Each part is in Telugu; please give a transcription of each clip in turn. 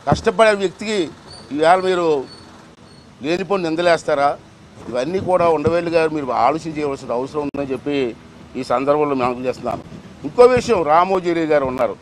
కష్టపడే వ్యక్తికి ఇవాళ మీరు లేనిపోని నిందలేస్తారా ఇవన్నీ కూడా ఉండవేలు గారు మీరు ఆలోచన చేయవలసిన అవసరం ఉందని చెప్పి ఈ సందర్భంలో మేము చేస్తున్నాను ఇంకో విషయం రామోజీరి గారు ఉన్నారు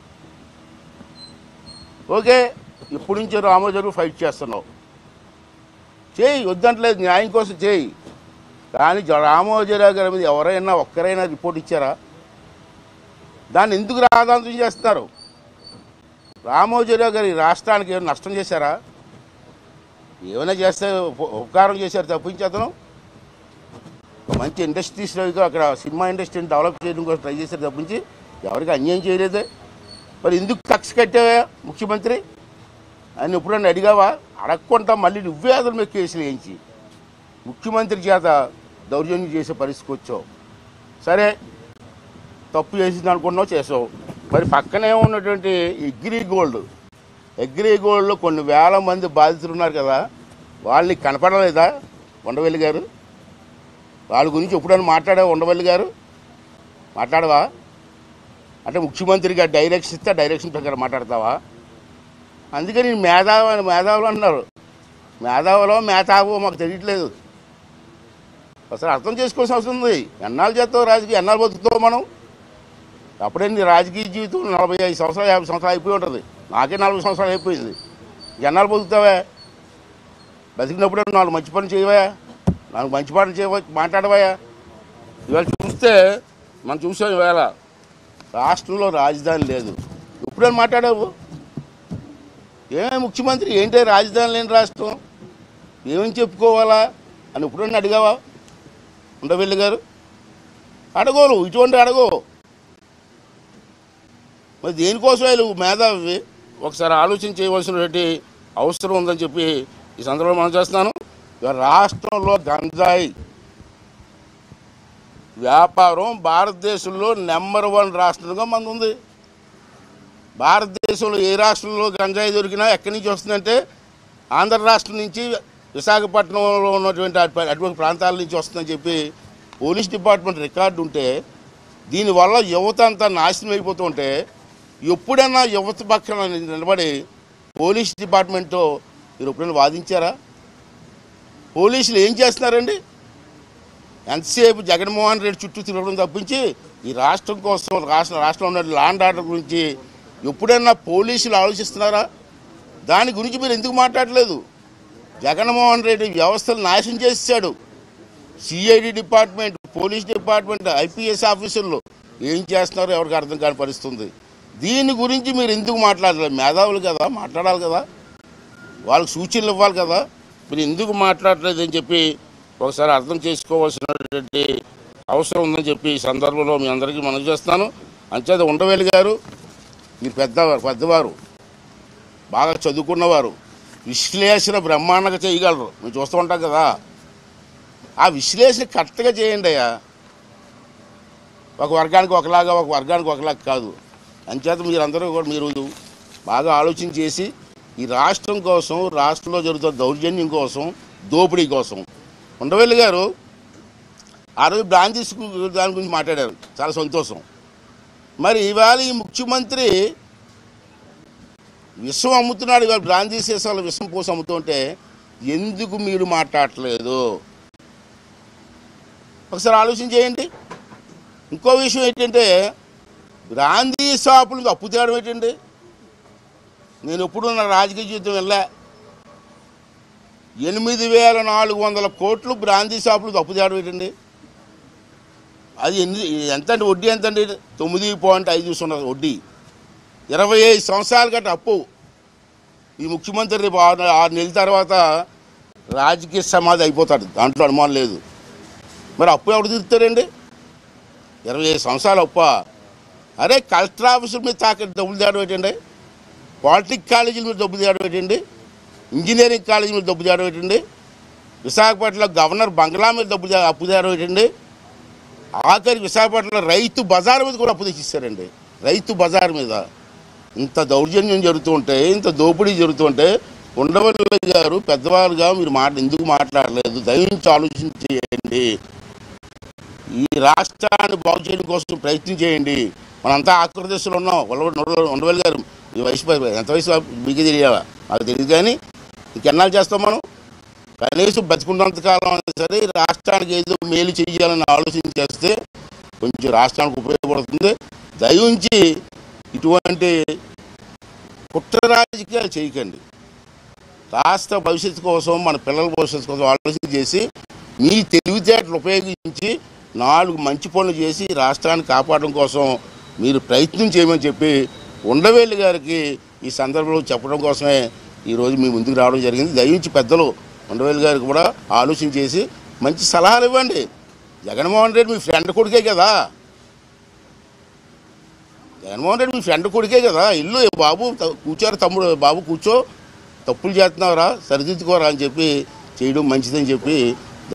ఓకే ఇప్పటి నుంచో రామోజీరావు ఫైట్ చేస్తున్నావు చేయి వద్దంటలేదు న్యాయం కోసం చేయి కానీ జ- రామోజీరావు గారి మీద ఎవరైనా ఒక్కరైనా రిపోర్ట్ ఇచ్చారా దాన్ని ఎందుకు రాదాంతం చేస్తున్నారు రామోజీరావు గారు ఈ రాష్ట్రానికి ఏమైనా నష్టం చేశారా ఏమైనా చేస్తే ఉప- ఉపకారం చేశారు తప్పించి అతను ఒక మంచి ఇండస్ట్రీస్లో అక్కడ సినిమా ఇండస్ట్రీని డెవలప్ చేయడం కోసం ట్రై చేశారు తప్పించి ఎవరికి అన్యాయం చేయలేదే మరి ఎందుకు కక్ష కట్టావా ముఖ్యమంత్రి అని ఎప్పుడన్నా అడిగావా అడగకుండా మళ్ళీ నువ్వే అతని మీద కేసులు వేయించి ముఖ్యమంత్రి చేత దౌర్జన్యం చేసే పరిస్థితికి వచ్చావు సరే తప్పు చేసింది అనుకున్నావు చేసావు మరి పక్కనే ఉన్నటువంటి ఎగ్రీ గోల్డ్ ఎగ్రీ గోల్డ్లో కొన్ని వేల మంది బాధితులు ఉన్నారు కదా వాళ్ళని కనపడలేదా ఉండవల్లి గారు వాళ్ళ గురించి ఎప్పుడైనా మాట్లాడావా ఉండవల్లి గారు మాట్లాడవా అంటే ముఖ్యమంత్రిగా డైరెక్షన్ ఇస్తే డైరెక్షన్ ప్రకారం మాట్లాడతావా అందుకని నేను మేధావి అని మేధావులు అంటున్నారు మేధావులో మేధావో మాకు తెలియట్లేదు అసలు అర్థం చేసుకోవాల్సిన అవసరం ఉంది ఎన్నాళ్ళు చేస్తావు రాజకీయ ఎన్నాళ్ళు బతుకుతావు మనం అప్పుడే నీ రాజకీయ జీవితం నలభై ఐదు సంవత్సరాలు యాభై సంవత్సరాలు అయిపోయి ఉంటుంది నాకే నలభై సంవత్సరాలు అయిపోయింది ఎన్నాళ్ళు బతుకుతావా బతికినప్పుడు నాలుగు మంచి పని చేయవా నాలుగు మంచి పని చేయవ మాట్లాడవా ఇవాళ చూస్తే మనం చూసాం ఇవాళ రాష్ట్రంలో రాజధాని లేదు ఎప్పుడైనా మాట్లాడావు ఏమే ముఖ్యమంత్రి ఏంటి రాజధాని లేని రాష్ట్రం ఏమని చెప్పుకోవాలా అని ఎప్పుడన్నా అడిగావా ఉండవెల్లి గారు అడగోలు ఇటువంటి అడగో మరి దేనికోసం వీళ్ళు మేధావి ఒకసారి ఆలోచన చేయవలసినటువంటి అవసరం ఉందని చెప్పి ఈ సందర్భంలో మనం చేస్తున్నాను ఇవాళ రాష్ట్రంలో గంజాయి వ్యాపారం భారతదేశంలో నెంబర్ వన్ రాష్ట్రంగా మనది ఉంది భారతదేశంలో ఏ రాష్ట్రంలో గంజాయి దొరికినా ఎక్కడి నుంచి వస్తుందంటే ఆంధ్ర రాష్ట్రం నుంచి విశాఖపట్నంలో ఉన్నటువంటి అటు- అటువంటి ప్రాంతాల నుంచి వస్తుందని చెప్పి పోలీస్ డిపార్ట్మెంట్ రికార్డు ఉంటే దీనివల్ల యువత అంతా నాశనం అయిపోతుంటే ఎప్పుడైనా యువత పక్కన నిలబడి పోలీస్ డిపార్ట్మెంట్తో మీరు ఎప్పుడైనా వాదించారా పోలీసులు ఏం చేస్తున్నారండి ఎంతసేపు జగన్మోహన్ రెడ్డి చుట్టూ తిరగడం తప్పించి ఈ రాష్ట్రం కోసం రాష్ట్ర రాష్ట్రంలో ఉన్న ల్యాండ్ ఆర్డర్ గురించి ఎప్పుడైనా పోలీసులు ఆలోచిస్తున్నారా దాని గురించి మీరు ఎందుకు మాట్లాడలేదు జగన్మోహన్ రెడ్డి వ్యవస్థలు నాశనం చేశాడు CID department police department IPS ఆఫీసర్లు ఏం చేస్తున్నారో ఎవరికి అర్థం కాని పరిస్థితుంది దీని గురించి మీరు ఎందుకు మాట్లాడలేదు మేధావులు కదా మాట్లాడాలి కదా వాళ్ళకి సూచనలు ఇవ్వాలి కదా మీరు ఎందుకు మాట్లాడలేదు అని చెప్పి ఒకసారి అర్థం చేసుకోవాల్సినటువంటి అవసరం ఉందని చెప్పి ఈ సందర్భంలో మీ అందరికీ మనం చేస్తాను అంచేత ఉండవేలు గారు మీరు పెద్దవారు పెద్దవారు బాగా చదువుకున్నవారు విశ్లేషణ బ్రహ్మాండంగా చేయగలరు మేము చూస్తూ ఉంటాం కదా ఆ విశ్లేషణ కరెక్ట్గా చేయండి అయ్యా ఒక వర్గానికి ఒకలాగా ఒక వర్గానికి ఒకలాగా కాదు అంచేత మీరందరూ కూడా మీరు బాగా ఆలోచన చేసి ఈ రాష్ట్రం కోసం రాష్ట్రంలో జరుగుతున్న దౌర్జన్యం కోసం దోపిడీ కోసం ఉండవల్లి గారు ఆ రోజు బ్రాంచీస్ దాని గురించి మాట్లాడారు చాలా సంతోషం మరి ఇవాళ ఈ ముఖ్యమంత్రి విషం అమ్ముతున్నాడు ఇవాళ బ్రాందీ సీసాలు విషం పోసి అమ్ముతుంటే ఎందుకు మీరు మాట్లాడట్లేదు ఒకసారి ఆలోచన చేయండి ఇంకో విషయం ఏంటంటే బ్రాందీ షాపులకు అప్పు తేవడం ఏంటండి నేను ఎప్పుడు నా రాజకీయ జీవితం వెళ్ళా ఎనిమిది వేల నాలుగు వందల కోట్లు బ్రాందీ షాపులకు అప్పు తేవడం ఏంటండి అది ఎన్ని ఎంత అంటే వడ్డీ ఎంత అండి తొమ్మిది పాయింట్ ఐదు సున్నా వడ్డీ ఇరవై ఐదు సంవత్సరాల గట్ట అప్పు ఈ ముఖ్యమంత్రి రేపు ఆరు ఆరు నెలల తర్వాత రాజకీయ సమాధి అయిపోతాడు దాంట్లో అనుమానం లేదు మరి అప్పు ఎవరు తీరుతారండి ఇరవై ఐదు సంవత్సరాలు అప్ప అరే కలెక్టర్ ఆఫీసుల మీద తాకట్టు డబ్బులు తేడం ఏంటండి పాలిటిక్ కాలేజీల మీద డబ్బులు తేడం ఏంటండి ఇంజనీరింగ్ కాలేజీ మీద డబ్బు తేడం ఏంటండి విశాఖపట్నంలో గవర్నర్ బంగ్లా మీద డబ్బు తే- అప్పు తేడం ఏంటండి ఆఖరి విశాఖపట్నంలో రైతు బజార్ మీద కూడా అప్పు తెచ్చిస్తారండి రైతు బజార్ మీద ఇంత దౌర్జన్యం జరుగుతుంటే ఇంత దోపిడీ జరుగుతుంటే ఉండవల్లి గారు పెద్దవారుగా మీరు మాట ఎందుకు మాట్లాడలేదు దయించి ఆలోచన చేయండి ఈ రాష్ట్రాన్ని బాగు చేయడం కోసం ప్రయత్నం చేయండి మనంతా ఆంధ్రప్రదేశ్లో ఉన్నాం ఉండవల్లి ఉండవల్లి గారు ఈ వయసు పై- ఎంత వయసు మీకు తెలియాలా నాకు తెలియదు కానీ ఇంకెన్నాళ్ళు చేస్తాం మనం కనీసం బతికున్నంత కాలం అయినా సరే రాష్ట్రానికి ఏదో మేలు చేయాలని ఆలోచన చేస్తే కొంచెం రాష్ట్రానికి ఉపయోగపడుతుంది దయించి ఇటువంటి కుట్ర రాజకీయాలు చేయకండి రాష్ట్ర భవిష్యత్తు కోసం మన పిల్లల భవిష్యత్తు కోసం ఆలోచన చేసి మీ తెలివితేటలు ఉపయోగించి నాలుగు మంచి పనులు చేసి రాష్ట్రాన్ని కాపాడడం కోసం మీరు ప్రయత్నం చేయమని చెప్పి ఉండవేలి గారికి ఈ సందర్భంలో చెప్పడం కోసమే ఈరోజు మీ ముందుకు రావడం జరిగింది దయించి పెద్దలు ఉండవేలి గారికి కూడా ఆలోచన చేసి మంచి సలహాలు ఇవ్వండి జగన్మోహన్ రెడ్డి మీ ఫ్రెండ్ కొడుకే కదా జగన్మోహన్ రెడ్డి మీ ఫ్రెండ్ కొడుకే కదా ఇల్లు "ఏ బాబు త- కూర్చోరు తమ్ముడు బాబు కూర్చో తప్పులు చేస్తున్నావురా సరిదిద్దుకోరా అని చెప్పి చేయడం మంచిదని చెప్పి